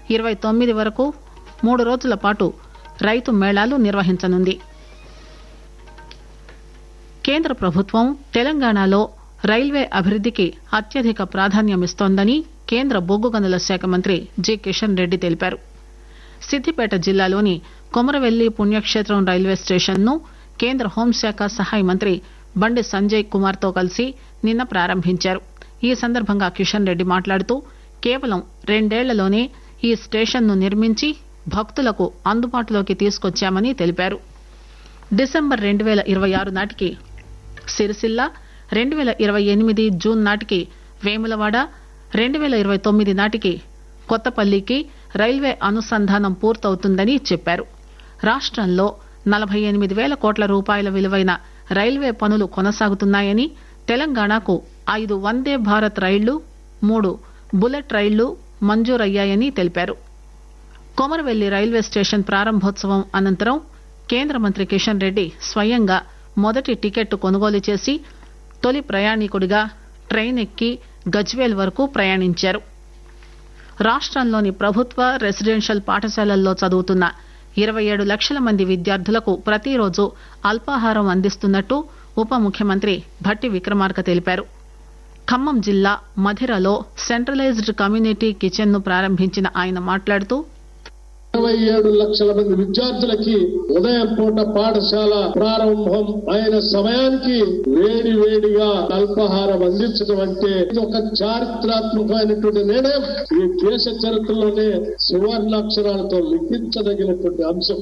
ఇరవై తొమ్మిది వరకు మూడు రోజుల పాటు రైతు మేళాలు నిర్వహించనుంది కేంద్ర ప్రభుత్వం తెలంగాణలో రైల్వే అభివృద్దికి అత్యధిక ప్రాధాన్యమిస్తోందని కేంద్ర బొగ్గు గనుల శాఖ మంత్రి జి కిషన్ రెడ్డి తెలిపారు సిద్దిపేట జిల్లాలోని కొమరవెల్లి పుణ్యక్షేత్రం రైల్వే స్టేషన్ ను కేంద్ర హోంశాఖ సహాయ మంత్రి బండి సంజయ్ కుమార్ తో కలిసి నిన్న ప్రారంభించారు ఈ సందర్భంగా కిషన్ రెడ్డి మాట్లాడుతూ కేవలం రెండేళ్లలోనే ఈ స్టేషన్ ను నిర్మించి భక్తులకు అందుబాటులోకి తీసుకొచ్చామని తెలిపారు డిసెంబర్ రెండు పేల ఇరవై ఆరు నాటికి సిరిసిల్ల రెండు పేల ఇరవై ఎనిమిది జూన్ నాటికి వేములవాడ రెండు పేల ఇరవై తొమ్మిది నాటికి కొత్తపల్లికి రైల్వే అనుసంధానం పూర్తవుతుందని చెప్పారు రాష్టంలో నలభై ఎనిమిది పేల కోట్ల రూపాయల విలువైన రైల్వే పనులు కొనసాగుతున్నాయని తెలంగాణకు ఐదు వందే భారత్ రైళ్లు మూడు బుల్లెట్ రైళ్లు మంజూరయ్యాయని తెలిపారు కొమరవెల్లి రైల్వే స్టేషన్ ప్రారంభోత్సవం అనంతరం కేంద్ర మంత్రి కిషన్ రెడ్డి స్వయంగా మొదటి టికెట్ కొనుగోలు చేసి తొలి ప్రయాణికుడిగా ట్రైన్ ఎక్కి గజ్వేల్ వరకు ప్రయాణించారు రాష్టంలోని ప్రభుత్వ రెసిడెన్షియల్ పాఠశాలల్లో చదువుతున్న ఇరవై ఏడు లక్షల మంది విద్యార్థులకు ప్రతిరోజు అల్పాహారం అందిస్తున్నట్టు ఉప ముఖ్యమంత్రి భట్టి విక్రమార్క తెలిపారు ఖమ్మం జిల్లా మధిరలో సెంట్రలైజ్డ్ కమ్యూనిటీ కిచెన్ ను ప్రారంభించిన ఆయన మాట్లాడుతూ ఇరవై ఏడు లక్షల మంది విద్యార్థులకి ఉదయం పూట పాఠశాల ప్రారంభం అయిన సమయానికి వేడి వేడిగా అల్పాహారం అందించడం అంటే ఇది ఒక చారిత్రాత్మకమైనటువంటి నిర్ణయం ఈ దేశ చరిత్రలోనే సువర్ణాక్షరాలతో లిఖించదగినటువంటి అంశం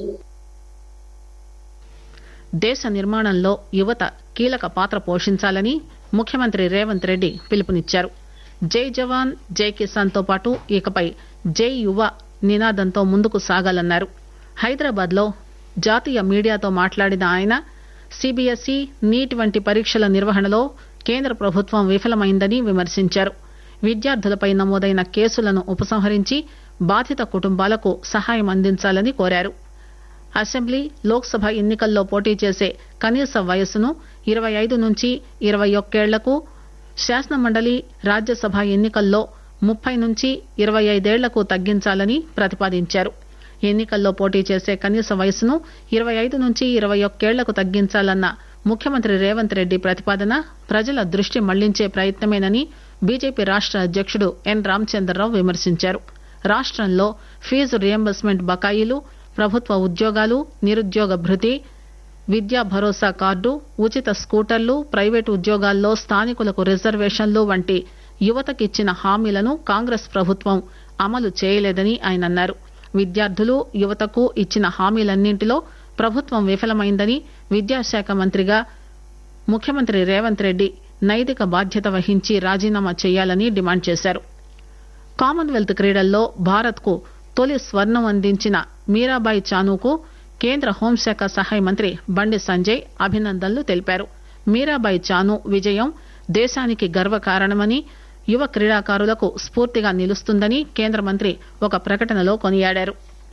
దేశ నిర్మాణంలో యువత కీలక పాత్ర పోషించాలని ముఖ్యమంత్రి రేవంత్ రెడ్డి పిలుపునిచ్చారు జై జవాన్ జై కిసాన్ తో పాటు ఇకపై జై యువ నినాదంతో ముందుకు సాగాలన్నారు హైదరాబాద్ లో జాతీయ మీడియాతో మాట్లాడిన ఆయన సిబిఎస్ఈ నీట్ వంటి పరీక్షల నిర్వహణలో కేంద్ర ప్రభుత్వం విఫలమైందని విమర్శించారు విద్యార్థులపై నమోదైన కేసులను ఉపసంహరించి బాధిత కుటుంబాలకు సహాయం అందించాలని కోరారు అసెంబ్లీ లోక్సభ ఎన్నికల్లో పోటీ చేసే కనీస వయస్సును ఇరవై ఐదు నుంచి ఇరవై ఒక్కేళ్లకు శాసనమండలి రాజ్యసభ ఎన్నికల్లో ముప్పై నుంచి ఇరవై ఐదేళ్లకు తగ్గించాలని ప్రతిపాదించారు ఎన్నికల్లో పోటీ చేసే కనీస వయస్సును ఇరవై ఐదు నుంచి ఇరవై ఒక్కేళ్లకు తగ్గించాలన్న ముఖ్యమంత్రి రేవంత్ రెడ్డి ప్రతిపాదన ప్రజల దృష్టి మళ్లించే ప్రయత్నమేనని బీజేపీ రాష్ట అధ్యకుడు ఎన్ రామచంద్రరావు విమర్శించారు రాష్టంలో ఫీజు రియంబర్స్మెంట్ బకాయిలు ప్రభుత్వ ఉద్యోగాలు నిరుద్యోగ భృతి విద్యా భరోసా కార్డు ఉచిత స్కూటర్లు ప్రైవేటు ఉద్యోగాల్లో స్థానికులకు రిజర్వేషన్లు వంటి యువతకిచ్చిన హామీలను కాంగ్రెస్ ప్రభుత్వం అమలు చేయలేదని ఆయన అన్నారు విద్యార్థులు యువతకు ఇచ్చిన హామీలన్నింటిలో ప్రభుత్వం విఫలమైందని విద్యాశాఖ మంత్రిగా ముఖ్యమంత్రి రేవంత్ రెడ్డి నైతిక బాధ్యత వహించి రాజీనామా చేయాలని డిమాండ్ చేశారు కామన్వెల్త్ క్రీడల్లో భారత్ కు తొలి స్వర్ణం అందించిన మీరాబాయి చానుకు కేంద్ర హోంశాఖ సహాయ మంత్రి బండి సంజయ్ అభినందనలు తెలిపారు మీరాబాయి చాను విజయం దేశానికి గర్వకారణమని యువ క్రీడాకారులకు స్ఫూర్తిగా నిలుస్తుందని కేంద్ర మంత్రి ఒక ప్రకటనలో కొనియాడారు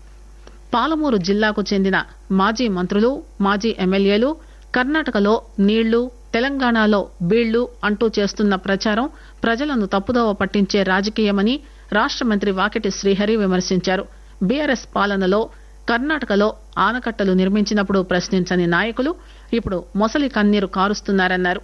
పాలమూరు జిల్లాకు చెందిన మాజీ మంత్రులు మాజీ ఎమ్మెల్యేలు కర్ణాటకలో నీళ్లు తెలంగాణలో బీళ్లు అంటూ చేస్తున్న ప్రచారం ప్రజలను తప్పుదోవ పట్టించే రాజకీయమని రాష్ట మంత్రి వాకిటి శ్రీహరి విమర్శించారు బీఆర్ఎస్ పాలనలో కర్ణాటకలో ఆనకట్టలు నిర్మించినప్పుడు ప్రశ్నించని నాయకులు ఇప్పుడు మొసలి కన్నీరు కారుస్తున్నారన్నారు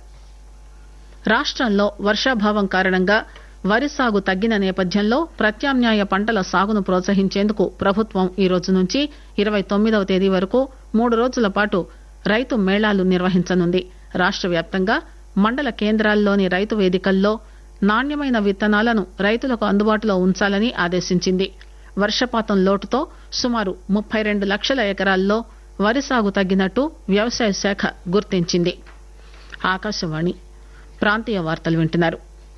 రాష్టంలో వర్షాభావం కారణంగా వరి సాగు తగ్గిన నేపథ్యంలో ప్రత్యామ్నాయ పంటల సాగును ప్రోత్సహించేందుకు ప్రభుత్వం ఈ రోజు నుంచి ఇరవై తొమ్మిదవ తేదీ వరకు మూడు రోజుల పాటు రైతు మేళాలు నిర్వహించనుంది రాష్ట వ్యాప్తంగా మండల కేంద్రాల్లోని రైతు వేదికల్లో నాణ్యమైన విత్తనాలను రైతులకు అందుబాటులో ఉంచాలని ఆదేశించింది వర్షపాతం లోటుతో సుమారు ముప్పై రెండు లక్షల ఎకరాల్లో వరి సాగు తగ్గినట్టు వ్యవసాయ శాఖ గుర్తించింది ఆకాశవాణి ప్రాంతీయ వార్తలు వింటున్నారు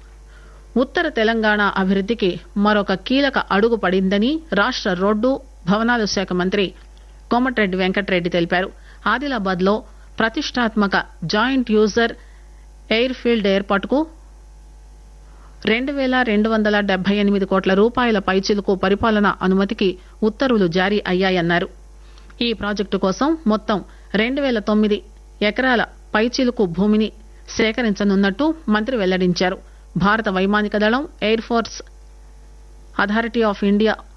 ఉత్తర తెలంగాణ అభివృద్దికి మరొక కీలక అడుగు పడిందని రాష్ట రోడ్డు భవనాల శాఖ మంత్రి కోమటిరెడ్డి వెంకటరెడ్డి తెలిపారు ఆదిలాబాద్ లో ప్రతిష్టాత్మక జాయింట్ యూజర్ ఎయిర్ ఫీల్డ్ ఏర్పాటుకు రెండు పేల రెండు వందల డెబ్బై ఎనిమిది కోట్ల రూపాయల పైచిలుకు పరిపాలనా అనుమతికి ఉత్తర్వులు జారీ అయ్యాయన్నారు ఈ ప్రాజెక్టు కోసం మొత్తం రెండు పేల తొమ్మిది ఎకరాల పైచిలుకు భూమిని సేకరించనున్నట్టు మంత్రి వెల్లడించారు భారత వైమానిక దళం air force authority of India